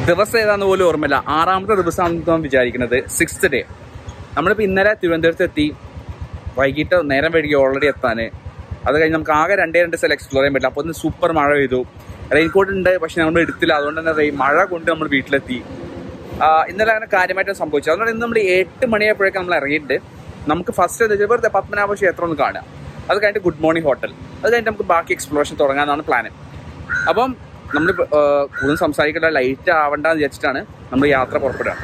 ദിവസം ഏതാന്ന് പോലും ഓർമ്മയില്ല ആറാമത്തെ ദിവസമാണെന്ന് ഞാൻ വിചാരിക്കുന്നത് സിക്സ്ത് ഡേ നമ്മളിപ്പോൾ ഇന്നലെ തിരുവനന്തപുരത്ത് എത്തി വൈകിട്ട് നേരം വൈകി ഓൾറെഡി എത്താൻ അത് കഴിഞ്ഞ് നമുക്ക് ആകെ രണ്ടേ രണ്ട് സ്ഥലം എക്സ്പ്ലോർ ചെയ്യാൻ പറ്റില്ല അപ്പോൾ ഒന്ന് സൂപ്പർ മഴ പെയ്തു റെയിൻകോട്ട് ഉണ്ട് പക്ഷെ നമ്മൾ എടുത്തില്ല അതുകൊണ്ട് തന്നെ റെയിൻ മഴ കൊണ്ട് നമ്മൾ വീട്ടിലെത്തി ആ, ഇന്നലെ അങ്ങനെ കാര്യമായിട്ട് സംഭവിച്ചു അതുകൊണ്ട് ഇന്ന് നമ്മൾ എട്ട് മണിയായപ്പോഴേക്കും നമ്മൾ ഇറങ്ങിയിട്ട് നമുക്ക് ഫസ്റ്റ് എന്താ വെറുതെ പത്മനാഭ ക്ഷേത്രം ഒന്ന് കാണുക അത് കഴിഞ്ഞിട്ട് ഗുഡ് മോർണിംഗ് ഹോട്ടൽ അത് കഴിഞ്ഞിട്ട് നമുക്ക് ബാക്കി എക്സ്പ്ലോറേഷൻ തുടങ്ങാനാണ് പ്ലാൻ അപ്പം നമ്മൾ കൂടുതൽ സംസാരിക്കേണ്ട ലൈറ്റ് ആവണ്ടെന്ന് വിചാരിച്ചിട്ടാണ് നമ്മൾ യാത്ര പുറപ്പെടുക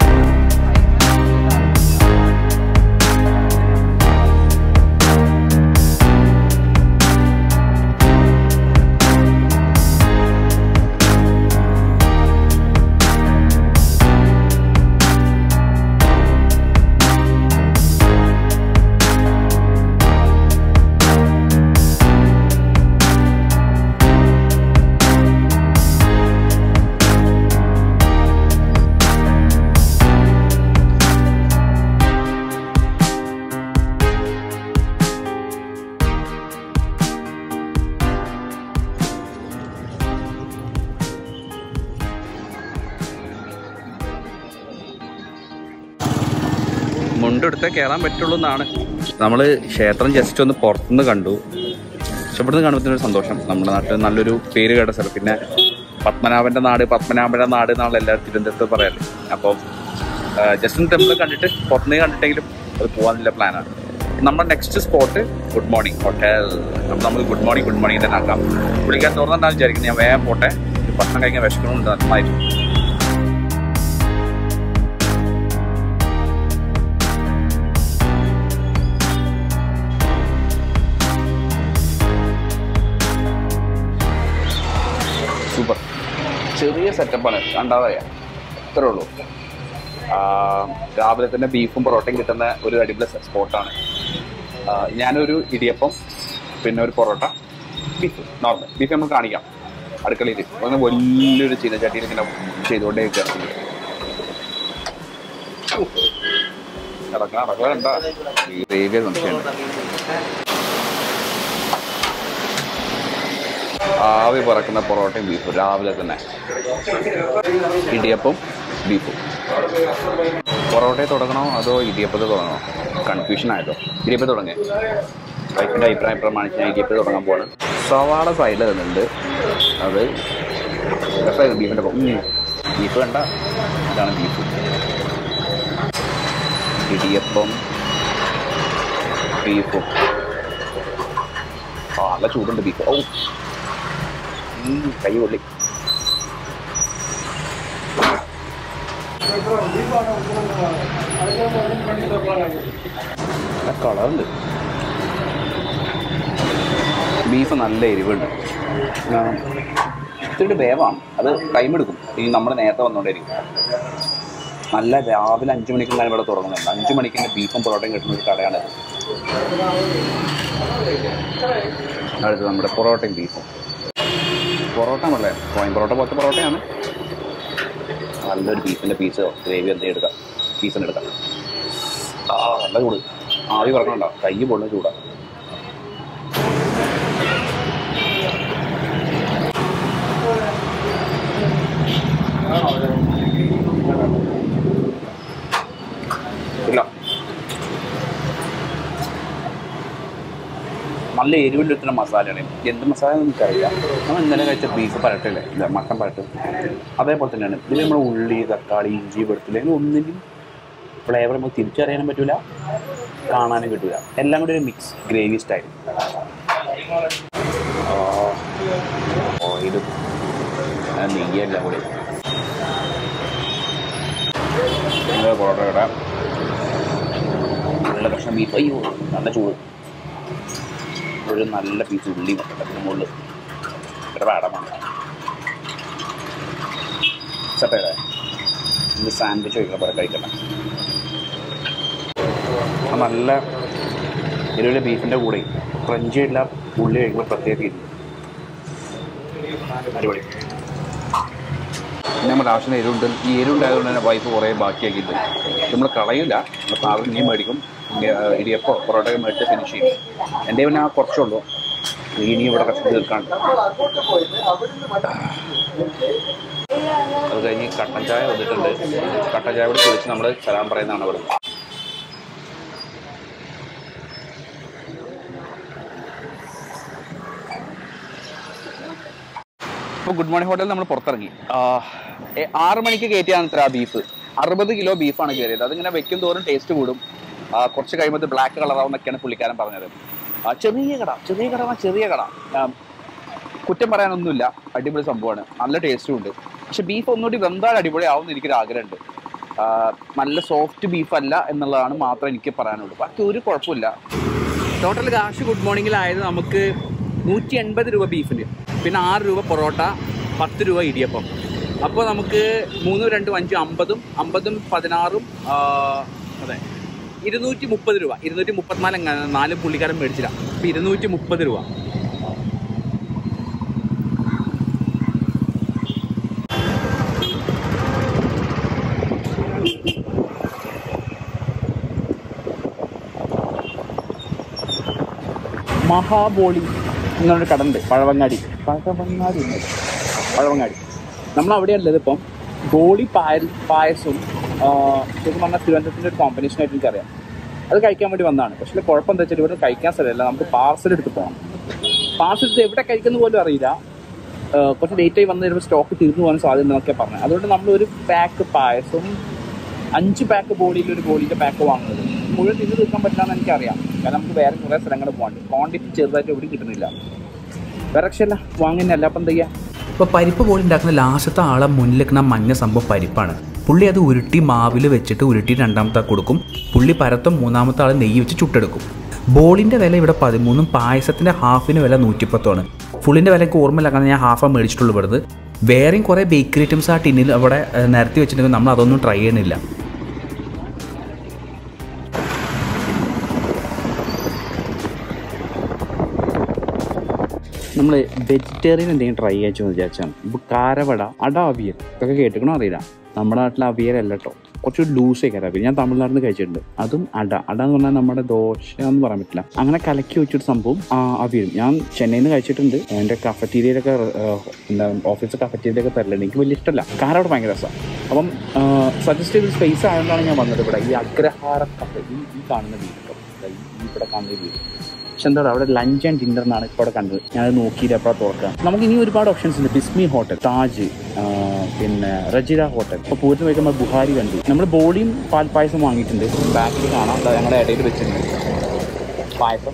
മുണ്ടെടുത്തേ കയറാൻ പറ്റുള്ളൂ എന്നാണ് നമ്മൾ ക്ഷേത്രം ജസ്റ്റ് ഒന്ന് പുറത്തുനിന്ന് കണ്ടു പക്ഷെ ഇവിടുന്ന് കാണുമ്പോൾ ഒരു സന്തോഷം നമ്മുടെ നാട്ടിൽ നല്ലൊരു പേര് കേട്ട സ്ഥലം പിന്നെ പത്മനാഭന്റെ നാട് പത്മനാഭന്റെ നാട് എന്നാണ് എല്ലാവരും തിരുവനന്തപുരത്ത് പറയാറ് അപ്പോൾ ജസ്റ്റ് ഒന്ന് ടെമ്പിൾ കണ്ടിട്ട് പുറത്തുനിന്ന് കണ്ടിട്ടെങ്കിലും അത് പോകാനുള്ള പ്ലാനാണ് നമ്മുടെ next spot good morning hotel appam നമുക്ക് ഗുഡ് മോർണിംഗ് ഗുഡ് മോർണിംഗ് തന്നെ ആക്കാം വിളിക്കാൻ തുറന്നിട്ടാണ് വിചാരിക്കുന്നത് ഞാൻ വേഗം പോട്ടെ ഭക്ഷണം കഴിക്കാൻ വിശക്കണമുണ്ട് നന്നായിട്ട് സൂപ്പർ ചെറിയ സെറ്റപ്പാണ് കണ്ടാതറിയാം ഇത്രേ ഉള്ളൂ ആ, രാവിലെ തന്നെ ബീഫും പൊറോട്ടയും കിട്ടുന്ന ഒരു അടിപൊളി സ്പോട്ടാണ് ഞാനൊരു ഇടിയപ്പം പിന്നെ ഒരു പൊറോട്ട ബീഫ് നോർമൽ ബീഫ് നമുക്ക് കാണിക്കാം അടുക്കളയിൽ ഒന്ന് വലിയൊരു ചീനച്ചട്ടിയിൽ ഇങ്ങനെ ചെയ്തുകൊണ്ടേ ഇരിക്കുകയാണ് ഇറങ്ങാൻ ഇറങ്ങണ്ട ഗ്രേവിയ സംശയമുണ്ട് ആവി പറക്കുന്ന പൊറോട്ടയും ബീഫും രാവിലെ തന്നെ ഇടിയപ്പം ബീഫും പൊറോട്ടയെ തുടങ്ങണോ അതോ ഇടിയപ്പത്തെ തുടങ്ങണോ കൺഫ്യൂഷൻ ആയതോ ഇടിയപ്പം തുടങ്ങേ വൈഫിൻ്റെ അഭിപ്രായം പ്രമാണിച്ച് ഞാൻ ഇടിയപ്പം തുടങ്ങാൻ പോവാണ് സവാള സൈഡിൽ തന്നുണ്ട് അത് രസമായിരുന്നു ബീഫിൻ്റെ ഒപ്പം ഉം. ബീഫ് കണ്ട ഇതാണ് ബീഫ് ഇടിയപ്പം ബീഫും ആ നല്ല ചൂടുണ്ട് ബീഫ് ഓ ഉം, കൈ പൊള്ളി നല്ല കളറുണ്ട് ബീഫ് നല്ല എരിവുണ്ട് ആ, ഇത്തിരി വേവാണ് അത് ടൈം എടുക്കും ഈ നമ്മൾ നേരത്തെ വന്നുകൊണ്ടിരിക്കും നല്ല രാവിലെ അഞ്ച് മണിക്ക് ഞാൻ ഇവിടെ തുടങ്ങുന്നുണ്ട് അഞ്ച് മണിക്ക് തന്നെ ബീഫും പൊറോട്ടയും കിട്ടുന്ന ഒരു കടയാണിത് അടുത്ത് നമ്മുടെ പൊറോട്ടയും ബീഫും പൊറോട്ട നല്ല കോയിൻ പൊറോട്ട പോലത്തെ പൊറോട്ടയാണ് നല്ലൊരു ബീഫിൻ്റെ പീസ് ഗ്രേവി എന്തെങ്കിലും എടുക്കാം പീസിന് എടുക്കാം ആ നല്ല ചൂട് ആവി പറക്കണുണ്ടോ കൈ പൊള്ളുന്ന ചൂടാ ഇല്ല നല്ല എരിവിലെത്തുന്ന മസാലയാണ് എന്ത് മസാല നമുക്കറിയാം നമ്മൾ ഇന്നലെ കഴിച്ച ബീഫ് പരട്ടില്ലേ ഇല്ല മട്ടൻ പരട്ട് അതേപോലെ തന്നെയാണ് ഇതിൽ നമ്മൾ ഉള്ളി തക്കാളി ഇഞ്ചി വെളുത്തുള്ളി അങ്ങനെ ഒന്നിനും ഫ്ലേവർ നമുക്ക് തിരിച്ചറിയാനും പറ്റില്ല കാണാനും കിട്ടില്ല എല്ലാം കൂടി ഒരു മിക്സ് ഗ്രേവി സ്റ്റൈൽ ഓയിലും നെയ്യെല്ലാം കൂടി നല്ല പൊറോട്ടയുടെ നല്ല കഷ്ണം ബീഫ് അയ്യോ നല്ല ചൂട് ഒരു നല്ല പീസ് ഉള്ളി അതിന് മുകളിൽ ഒരു പാടമാണ് ചട്ടയുടെ ഇത് സാൻഡ്വിച്ച് കഴിക്കുന്ന പോലെ കഴിക്കണം ആ നല്ല എരിവിലെ ബീഫിൻ്റെ കൂടെ ക്രഞ്ചി ഉള്ള ഉള്ളി കഴിക്കുമ്പോൾ പ്രത്യേക രീതി അടിപൊളി നമ്മൾ ആവശ്യത്തിന് എരിവുണ്ട് ഈ എരിവുണ്ടായതുകൊണ്ട് തന്നെ വൈഫ് കുറേ ബാക്കിയാക്കിയിട്ട് നമ്മൾ കളയില്ല നമ്മൾ സാധനം ഇനിയും മേടിക്കും ഇനി, ആ, ഇടിയപ്പോ പൊറോട്ടയൊക്കെ മേടിച്ച് ഫിനിഷ് ചെയ്യും എൻ്റെ പിന്നെ ആ കുറച്ചുള്ളൂ ഇനി ഇവിടെ കഷ്ടത്തിൽ തീർക്കാണ്ട് അത് കഴിഞ്ഞ് കട്ടൻ ചായ വന്നിട്ടുണ്ട് കട്ടൻ ചായ കൂടി കുടിച്ച് നമ്മൾ സലാം പറയുന്നതാണ് ഇവിടെ ഇപ്പോൾ ഗുഡ് മോർണിംഗ് ഹോട്ടലിൽ നമ്മൾ പുറത്തിറങ്ങി ആഹ്, എ- ആറ് മണിക്ക് കയറ്റിയാണ് ഇത്ര ബീഫ് അറുപത് കിലോ ബീഫാണ് കയറിയത് അതിങ്ങനെ വെക്കും തോറും ടേസ്റ്റ് കൂടും ആ, കുറച്ച് കഴിയുമ്പോൾ ബ്ലാക്ക് കളറാവുന്നൊക്കെയാണ് പുള്ളിക്കാരൻ പറഞ്ഞത് ആ, ചെറിയ കട ചെറിയ കട പറഞ്ഞാൽ ചെറിയ കട ആ, കുറ്റം പറയാനൊന്നുമില്ല അടിപൊളി സംഭവമാണ് നല്ല ടേസ്റ്റും ഉണ്ട് പക്ഷെ ബീഫ് ഒന്നുകൂടി വെന്താൽ അടിപൊളി ആവുമെന്ന് എനിക്കൊരു ആഗ്രഹമുണ്ട് ആ, നല്ല സോഫ്റ്റ് ബീഫ് അല്ല എന്നുള്ളതാണ് മാത്രം എനിക്ക് പറയാനുള്ളൂ ബാക്കി ഒരു കുഴപ്പമില്ല ടോട്ടൽ കാശ് ഗുഡ് മോർണിംഗിലായത് നമുക്ക് നൂറ്റി എൺപത് രൂപ ബീഫിന് പിന്നെ ആറ് രൂപ പൊറോട്ട പത്ത് രൂപ ഇടിയപ്പം അപ്പോൾ നമുക്ക് മൂന്നും രണ്ടും അഞ്ചും അമ്പതും അമ്പതും പതിനാറും ആ, അതെ ഇരുന്നൂറ്റി മുപ്പത് രൂപ ഇരുന്നൂറ്റി മുപ്പത്തിനാല് എങ്ങനെ നാല് പുള്ളിക്കാരൻ മേടിച്ചില്ല അപ്പോൾ ഇരുന്നൂറ്റി മുപ്പത് രൂപ മഹാബോളി എന്നൊരു കട ഉണ്ട് പഴവങ്ങാടി പഴവങ്ങാടി ഉണ്ട്. പഴവങ്ങാടി നമ്മൾ അവിടെയല്ലത് ഇപ്പം ബോളി പായ പായസവും ആ, ശരിക്കും പറഞ്ഞാൽ തിരുവനന്തപുരത്തിൻ്റെ ഒരു കോമ്പിനേഷൻ ആയിട്ട് എനിക്കറിയാം അത് കഴിക്കാൻ വേണ്ടി വന്നതാണ് പക്ഷേ കുഴപ്പം എന്താ വെച്ചാൽ ഇവിടെ കഴിക്കാൻ സ്ഥലമല്ല നമുക്ക് പാർസൽ എടുത്ത് പോകണം പാർസൽ എടുത്ത് എവിടെ കഴിക്കുന്ന പോലും അറിയില്ല ആ, കുറച്ച് ലേറ്റ് ആയി വന്നു കഴിയുമ്പോൾ സ്റ്റോക്ക് തീർന്നു പോകാൻ സാധ്യത എന്നൊക്കെ പറഞ്ഞു അതുകൊണ്ട് നമ്മൾ ഒരു പാക്ക് പായസവും അഞ്ച് പാക്ക് ബോളിയിൽ ഒരു ബോളിയുടെ പാക്ക് വാങ്ങുന്നത് മുഴുവൻ തിന്ന് തീർക്കാൻ പറ്റില്ലെന്ന് എനിക്കറിയാം കാരണം നമുക്ക് വേറെ കുറേ സ്ഥലങ്ങൾ പോകാണ്ട് ക്വാണ്ടിറ്റി ചെറുതായിട്ട് എവിടെ കിട്ടുന്നില്ല വേറെ രക്ഷയല്ല വാങ്ങുന്നല്ല അപ്പം എന്താ ചെയ്യുക ഇപ്പോൾ പരിപ്പ് പോലെ ഉണ്ടാക്കുന്ന ലാസ്റ്റത്തെ ആളെ മുന്നിൽ നിൽക്കുന്ന മഞ്ഞ സംഭവം പരിപ്പാണ് പുള്ളി അത് ഉരുട്ടി മാവിൽ വെച്ചിട്ട് ഉരുട്ടി രണ്ടാമത്തെ ആൾ കൊടുക്കും പുള്ളി പരത്തും മൂന്നാമത്തെ ആൾ നെയ്യ് വെച്ച് ചുട്ടെടുക്കും ബോളിൻ്റെ വില ഇവിടെ പതിമൂന്നും പായസത്തിൻ്റെ ഹാഫിന് വില നൂറ്റിപ്പത്തുമാണ് ഫുള്ളിൻ്റെ വിലയ്ക്ക് ഓർമ്മയില്ല കാരണം ഞാൻ ഹാഫാണ് മേടിച്ചിട്ടുള്ളൂ ഇവിടുന്ന് വേറെയും കുറേ ബേക്കറി ഐറ്റംസ് ആ ടിന്നിൽ അവിടെ ഏഹ്, നിരത്തി വെച്ചിട്ടുണ്ടെങ്കിൽ നമ്മൾ അതൊന്നും ട്രൈ ചെയ്യണില്ല നമ്മൾ വെജിറ്റേറിയൻ എന്തെങ്കിലും ട്രൈ ചെയ്യാമെന്ന് വിചാരിച്ചാണ് ഇപ്പോൾ കാരവട അട അവിയൽ ഇതൊക്കെ കേട്ടിക്കണോ അറിയില്ല നമ്മുടെ നാട്ടിലെ അവിയലല്ല കേട്ടോ കുറച്ച് ലൂസ് ആയി അവിയൽ ഞാൻ തമിഴ്നാട്ടിൽ നിന്ന് കഴിച്ചിട്ടുണ്ട് അതും അട അട എന്ന് പറഞ്ഞാൽ നമ്മുടെ ദോശ എന്ന് പറയാൻ പറ്റില്ല അങ്ങനെ കലക്കി വെച്ചൊരു സംഭവം ആ അവിയലും ഞാൻ ചെന്നൈയിൽ നിന്ന് കഴിച്ചിട്ടുണ്ട് എൻ്റെ കഫറ്റീരിയയിലൊക്കെ എന്താ ഓഫീസ് കഫറ്റീരിയയിലൊക്കെ തരലുണ്ട് എനിക്ക് വലിയ ഇഷ്ടമല്ല കാരവട ഭയങ്കര രസമാണ് അപ്പം സജസ്റ്റ് ചെയ്ത സ്പേസ് ആയതുകൊണ്ടാണ് ഞാൻ വന്നത് ഇവിടെ ഈ അഗ്രഹാര കഫ ഈ ഈ കാണുന്ന വീട് കേട്ടോ ദാ ഈ ഈ ഇവിടെ കാണുന്ന വീട് പക്ഷെ എന്താ പറയുക അവിടെ ലഞ്ച് ആൻഡ് ഡിന്നർ എന്നാണ് ഇപ്പോൾ അവിടെ കണ്ടത് ഞാനത് നോക്കിയിട്ട് എപ്പോഴാണ് തുറക്കുക നമുക്ക് ഇനി ഒരുപാട് ഓപ്ഷൻസ് ഉണ്ട് ബിസ്മി ഹോട്ടൽ താജ് ആ, പിന്നെ റജിര ഹോട്ടൽ ഇപ്പോൾ പൂരത്തിന് പോയി നമ്മൾ ബുഹാരി കണ്ടു നമ്മൾ ബോളിയും പാൽപ്പായസം വാങ്ങിയിട്ടുണ്ട് ബാക്കിൽ കാണാം ദാ ഞങ്ങളുടെ ഇടയിൽ വെച്ചിട്ടുണ്ട് പായസം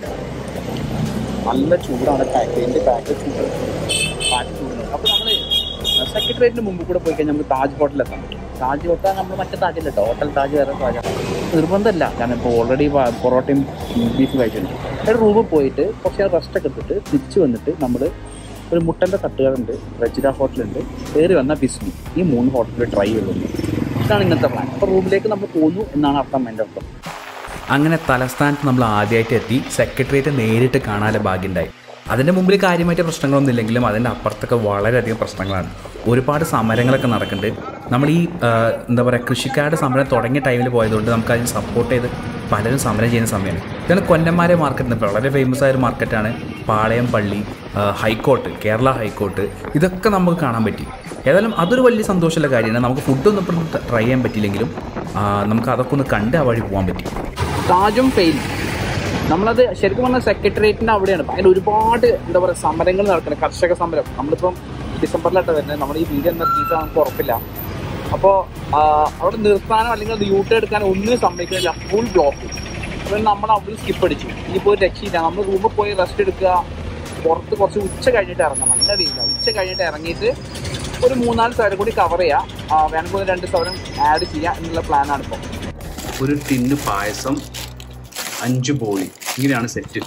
നല്ല ചൂടാണ് പാക്കേജിൻ്റെ പാക്ക് ചൂട് പാക്ക് ചൂടുന്നത് അപ്പോൾ നമ്മൾ സെക്രട്ടേറിയറ്റിന് മുമ്പ് കൂടെ പോയി കഴിഞ്ഞാൽ നമുക്ക് താജ് ഹോട്ടലിൽ എത്താൻ പറ്റും താജ് ഹോട്ടൽ നമ്മൾ മറ്റേ താജില്ല കേട്ടോ ഹോട്ടൽ താജ് വേറെ താജാണ് നിർബന്ധമല്ല കാരണം ഇപ്പോൾ ഓൾറെഡി പൊറോട്ടയും ബീഫ് കഴിച്ചിട്ടുണ്ട് ഒരു റൂമിൽ പോയിട്ട് കുറച്ച് നേരം റെസ്റ്റ് ഒക്കെ എടുത്തിട്ട് തിരിച്ച് വന്നിട്ട് നമ്മൾ ഒരു മുട്ടൻ്റെ തട്ടുകളുണ്ട് റജിര ഹോട്ടലുണ്ട് കയറി വന്ന ബിസ്മി ഈ മൂന്ന് ഹോട്ടലിൽ ട്രൈ ചെയ്യുള്ളൂ ഇതാണ് ഇന്നത്തെ പ്ലാൻ അപ്പോൾ റൂമിലേക്ക് നമ്മൾ പോന്നു എന്നാണ് അർത്ഥം എൻ്റെ അർത്ഥം അങ്ങനെ തലസ്ഥാനത്ത് നമ്മൾ ആദ്യമായിട്ട് എത്തി സെക്രട്ടേറിയറ്റ് നേരിട്ട് കാണാനുള്ള ഭാഗ്യമുണ്ടായി അതിൻ്റെ മുമ്പിൽ കാര്യമായിട്ട് പ്രശ്നങ്ങളൊന്നും ഇല്ലെങ്കിലും അതിൻ്റെ അപ്പുറത്തൊക്കെ വളരെയധികം പ്രശ്നങ്ങളാണ് ഒരുപാട് സമരങ്ങളൊക്കെ നടക്കുന്നുണ്ട് നമ്മൾ ഈ ആ, എന്താ പറയുക കൃഷിക്കാരുടെ സമരം തുടങ്ങിയ ടൈമിൽ പോയതുകൊണ്ട് നമുക്ക് അതിന് സപ്പോർട്ട് ചെയ്ത് പലരും സമരം ചെയ്യുന്ന സമയമാണ് ഇതാണ് കൊല്ലന്മാരെ മാർക്കറ്റ് വളരെ ഫേമസ് ആയ ഒരു മാർക്കറ്റാണ് പാളയം പള്ളി ആ, ഹൈക്കോർട്ട് കേരള ഹൈക്കോർട്ട് ഇതൊക്കെ നമുക്ക് കാണാൻ പറ്റി ഏതായാലും അതൊരു വലിയ സന്തോഷമുള്ള കാര്യമാണ് നമുക്ക് ഫുഡൊന്നും ഇപ്പം ട്രൈ ചെയ്യാൻ പറ്റിയില്ലെങ്കിലും ആ, നമുക്ക് അതൊക്കെ ഒന്ന് കണ്ട് ആ വഴി പോകാൻ പറ്റി താജും ഫെയിൽ നമ്മളത് ശരിക്കും പറഞ്ഞാൽ സെക്രട്ടേറിയറ്റിന്റെ അവിടെയാണ് അതിന് ഒരുപാട് എന്താ പറയുക സമരങ്ങൾ നടക്കുന്നത് കർഷക സമരം നമ്മളിപ്പം ഡിസംബറിലായിട്ട് വരുന്നത് നമ്മുടെ ഈ വീഡിയോ എന്ന തീറ്റ നമുക്ക് ഉറപ്പില്ല അപ്പോൾ അവിടെ നിർത്താനോ അല്ലെങ്കിൽ അത് യൂട്ട് എടുക്കാനോ ഒന്നും സമ്മതിക്കുന്നില്ല ഫുൾ ബ്ലോക്ക് അപ്പോൾ നമ്മൾ അവിടെ സ്കിപ്പ് അടിച്ചു ഇനിയിപ്പോൾ ഒരു രക്ഷയില്ല നമ്മൾ റൂമിൽ പോയി റെസ്റ്റ് എടുക്കുക പുറത്ത് കുറച്ച് ഉച്ച കഴിഞ്ഞിട്ട് ഇറങ്ങാം നല്ല വെയില ഉച്ച കഴിഞ്ഞിട്ട് ഇറങ്ങിയിട്ട് ഒരു മൂന്നാല് സ്ഥലം കൂടി കവർ ചെയ്യാം ആ, വേണമെങ്കിൽ ഒരു രണ്ട് സ്ഥലം ആഡ് ചെയ്യാം എന്നുള്ള പ്ലാനാണ് ഇപ്പോൾ ഒരു ടിന്ന് പായസം അഞ്ച് ബോളി ഇങ്ങനെയാണ് സെറ്റ്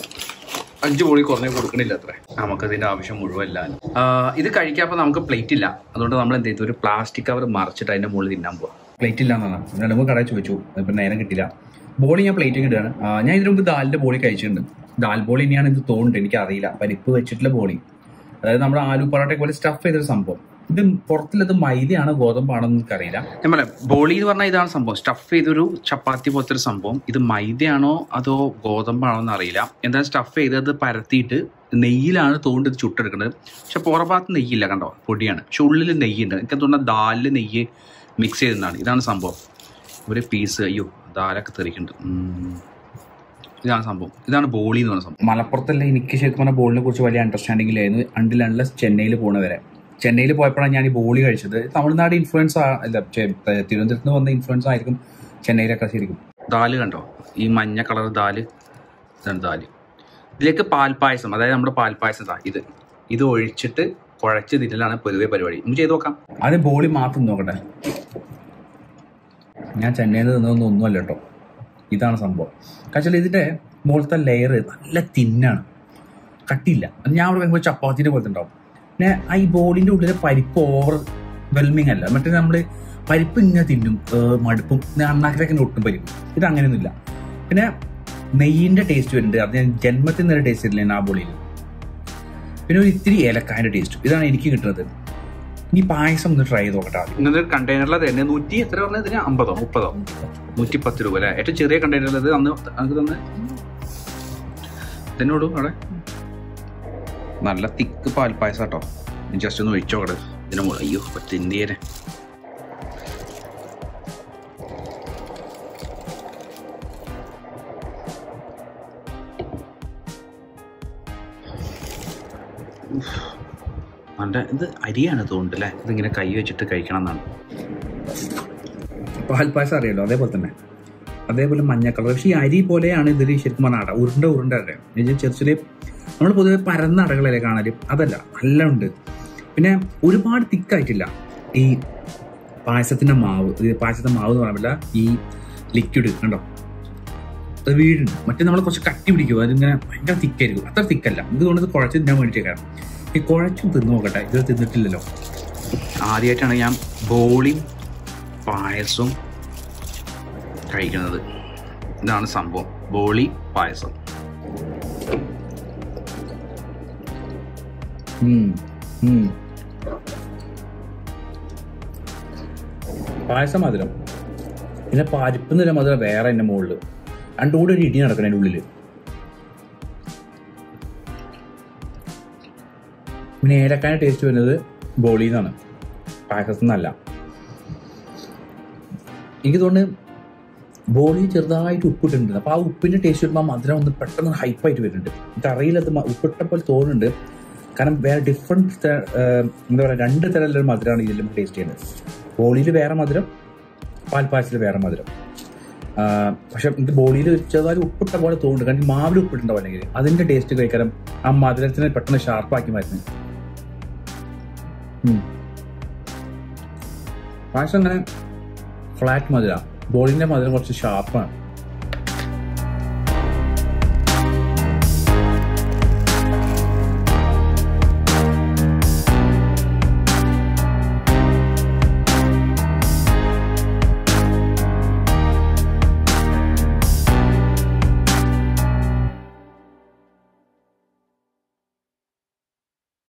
അഞ്ച് കോഴി കുറഞ്ഞ് കൊടുക്കണില്ല അത്ര നമുക്കതിൻ്റെ ആവശ്യം മുഴുവല്ല ഇത് കഴിക്കാപ്പോൾ നമുക്ക് പ്ലേറ്റ് ഇല്ല അതുകൊണ്ട് നമ്മൾ എന്ത് ചെയ്തു ഒരു പ്ലാസ്റ്റിക് കവർ മറിച്ചിട്ട് അതിന്റെ മുകളിൽ തിന്നാൻ പോവാം പ്ലേറ്റ് ഇല്ല എന്നാണ് രണ്ട് മൂന്ന് കടയിൽ ചോദിച്ചു ഇപ്പം നേരം കിട്ടില്ല ബോളി ഞാൻ പ്ലേറ്റ് ഇടുകയാണ് ആ, ഞാൻ ഇതിനു മുമ്പ് ദാലിൻ്റെ ബോളി കഴിച്ചിട്ടുണ്ട് ദാൽ ബോളി ഇനിയാണ് ഇത് തോന്നുന്നുണ്ട് എനിക്കറിയില്ല പരിപ്പ് വെച്ചിട്ടുള്ള ബോളി അതായത് നമ്മുടെ ആലു പൊറോട്ടയെ പോലെ സ്റ്റഫ് ചെയ്തൊരു സംഭവം ഇത് പുറത്തുള്ളത് മൈദയാണോ ഗോതമ്പാണോ എന്ന് എനിക്കറിയില്ല ഞാൻ പറയാം ബോളി എന്ന് പറഞ്ഞാൽ ഇതാണ് സംഭവം സ്റ്റഫ് ചെയ്തൊരു ചപ്പാത്തി പോലത്തെ ഒരു സംഭവം ഇത് മൈദയാണോ അതോ ഗോതമ്പാണോ എന്ന് അറിയില്ല എന്തായാലും സ്റ്റഫ് ചെയ്ത് അത് പരത്തിയിട്ട് നെയ്യിലാണ് തോണ്ട് ഇത് ചുട്ടെടുക്കുന്നത് പക്ഷെ പുറഭാഗത്ത് നെയ്യില്ല കണ്ടോ പൊടിയാണ് പക്ഷെ ഉള്ളിൽ നെയ്യുണ്ട് എനിക്ക് തോന്നുന്ന ദാലിൽ നെയ്യ് മിക്സ് ചെയ്തതാണ് ഇതാണ് സംഭവം ഒരു പീസ് അയ്യോ ദാലൊക്കെ തെറിക്കുന്നുണ്ട് ഉം. ഇതാണ് സംഭവം ഇതാണ് ബോളി എന്ന് പറയുന്ന സംഭവം മലപ്പുറത്തല്ല എനിക്ക് ശരിക്കും പറഞ്ഞാൽ ബോളിനെ കുറിച്ച് വലിയ അണ്ടർസ്റ്റാൻഡിംഗ് ഇല്ലായിരുന്നു അണ്ടിൽ അൺലെസ് ചെന്നൈയിൽ പോണ വരെ ചെന്നൈയിൽ പോയപ്പോഴാണ് ഞാൻ ഈ ബോളി കഴിച്ചത് തമിഴ്നാട് ഇൻഫ്ലുവൻസ് അല്ല ചെ- തിരുവനന്തപുരത്ത് നിന്ന് വന്ന ഇൻഫ്ലുവൻസ് ആയിരിക്കും ചെന്നൈയിലൊക്കെ ശരിക്കും ദാല് കണ്ടോ ഈ മഞ്ഞ കളർ ദാല് ഇതാണ് ദാല് ഇതിലേക്ക് പാൽപ്പായസം അതായത് നമ്മുടെ പാൽപ്പായസം ദാ ഇത് ഇത് ഒഴിച്ചിട്ട് കുഴച്ച് തിന്നലാണ് പൊതുവെ പരിപാടി നമുക്ക് ചെയ്ത് നോക്കാം ആദ്യം ബോളി മാത്രം നോക്കട്ടെ ഞാൻ ചെന്നൈയിൽ നിന്ന് നിന്നതൊന്നും ഒന്നുമല്ല കേട്ടോ ഇതാണ് സംഭവം കാരണം ഇതിന്റെ മുകളിലത്തെ ലെയർ നല്ല തിന്നാണ് കട്ടിയില്ല അത് ഞാൻ അവിടെ വരുമ്പോൾ ചപ്പാത്തിന്റെ പോലത്തെ ഉണ്ടാവും പിന്നെ ആ ഈ ബോളിന്റെ ഉള്ളിലെ പരിപ്പ് ഓവർ വെൽമിങ് അല്ല മറ്റേ നമ്മൾ പരിപ്പ് ഇങ്ങനെ തിന്നും ഏർ മടുപ്പും അണ്ണാക്കിലൊക്കെ ഒട്ടും പരിപ്പ് ഇത് അങ്ങനെയൊന്നുമില്ല പിന്നെ നെയ്യിന്റെ ടേസ്റ്റ് വരുന്നുണ്ട് അത് ഞാൻ ജന്മത്തിൽ നിന്നൊരു ടേസ്റ്റ് ഇല്ല ആ ബോളിയിൽ പിന്നെ ഒരു ഇത്തിരി ഏലക്കായന്റെ ടേസ്റ്റ് ഇതാണ് എനിക്ക് കിട്ടുന്നത് ഇനി പായസം ഒന്ന് ട്രൈ ചെയ്ത് നോക്കട്ടെ ആദ്യം. ഇങ്ങനത്തെ കണ്ടെയ്നറിൽ തന്നെ നൂറ്റി എത്ര പറഞ്ഞത് ഇതിന് അമ്പതോ മുപ്പതോ നൂറ്റി പത്ത് രൂപ അല്ലേ ഏറ്റവും ചെറിയ കണ്ടെയ്നറിൽ ഇത് അന്ന് നമുക്ക് തന്നെ ഇതിനോടു അവിടെ നല്ല തിക്ക് പാൽപ്പായസം കേട്ടോ ജസ്റ്റ് ഒന്ന് ഒഴിച്ചോടെ ഇതിന് മുകളിൽ അയ്യോ തിന്നേനെ നല്ല ഇത് അരിയാണ് തോന്നുന്നുണ്ട് അല്ലേ ഇതിങ്ങനെ കൈ വെച്ചിട്ട് കഴിക്കണം എന്നാണ് പാൽപ്പായസം അറിയാലോ അതേപോലെ തന്നെ അതേപോലെ മഞ്ഞ കളർ പക്ഷേ ഈ അരി പോലെയാണ് ഇതിൽ ശരിക്കും പറഞ്ഞാൽ അട ഉരുണ്ട ഉരുണ്ട അട ചെറിയ നമ്മൾ പൊതുവെ പരന്ന അടകളല്ലേ കാണല് അതല്ല നല്ല ഉണ്ട് പിന്നെ ഒരുപാട് തിക്കായിട്ടില്ല ഈ പായസത്തിന്റെ മാവ് ഇത് പായസത്തിന്റെ മാവ് എന്ന് പറയാൻ ഈ ലിക്വിഡ് കണ്ടോ അത് വീടുണ്ട് മറ്റേ നമ്മൾ കുറച്ച് കട്ടി പിടിക്കും അതിങ്ങനെ ഭയങ്കര തിക്കായിരിക്കും അത്ര തിക്കല്ല ഇതുകൊണ്ട് ഇത് കുഴച്ച് തിന്നാൻ വേണ്ടിയിട്ടേക്കാം ഈ കുഴച്ചും തിന്നു നോക്കട്ടെ ഇത് തിന്നിട്ടില്ലല്ലോ ആദ്യമായിട്ടാണ് ഞാൻ ബോളിയും പായസവും കഴിക്കുന്നത് ഇതാണ് സംഭവം ബോളി പായസം ഉം. ഉം. പായസം മധുരം പിന്നെ പരിപ്പ് നില മധുരം വേറെ എൻ്റെ മുകളിൽ രണ്ടും കൂടി ഒരു ഇടി നടക്കണം എൻ്റെ ഉള്ളിൽ പിന്നെ ഏലക്കായ ടേസ്റ്റ് വരുന്നത് ബോളിയിൽ നിന്നാണ് പായസത്തിൽ നിന്നല്ല എനിക്ക് തോന്നുന്നു ബോളി ചെറുതായിട്ട് ഉപ്പിട്ടുണ്ട് അപ്പോൾ ആ ഉപ്പിന്റെ ടേസ്റ്റ് വരുമ്പോൾ ആ മധുരം ഒന്ന് പെട്ടെന്ന് ഹൈപ്പായിട്ട് വരുന്നുണ്ട് എനിക്കറിയില്ല അത് മ- ഉപ്പിട്ട പോലെ തോന്നുന്നുണ്ട് കാരണം വേറെ ഡിഫറെൻറ്റ് എന്താ പറയുക രണ്ട് തരത്തിലുള്ള മധുരമാണ് ഇതിൽ നമുക്ക് ടേസ്റ്റ് ചെയ്യുന്നത് ബോളിയിൽ വേറെ മധുരം പാൽപ്പായസത്തിൽ വേറെ മധുരം ആ, പക്ഷെ ഇത് ബോളിയിൽ ചെറുതായി ഉപ്പിട്ട പോലെ തോന്നുന്നുണ്ട് കാരണം ഈ മാവിൽ ഉപ്പിട്ടുണ്ടാവും അല്ലെങ്കിൽ അതിന്റെ ടേസ്റ്റ് കഴിക്കാൻ ആ മധുരത്തിനെ പെട്ടെന്ന് ഷാർപ്പാക്കി മാറ്റുന്നത് ഉം. പായസം അങ്ങനെ ഫ്ലാറ്റ് മധുര ബോളിന്റെ മധുരം കുറച്ച് ഷാർപ്പാണ്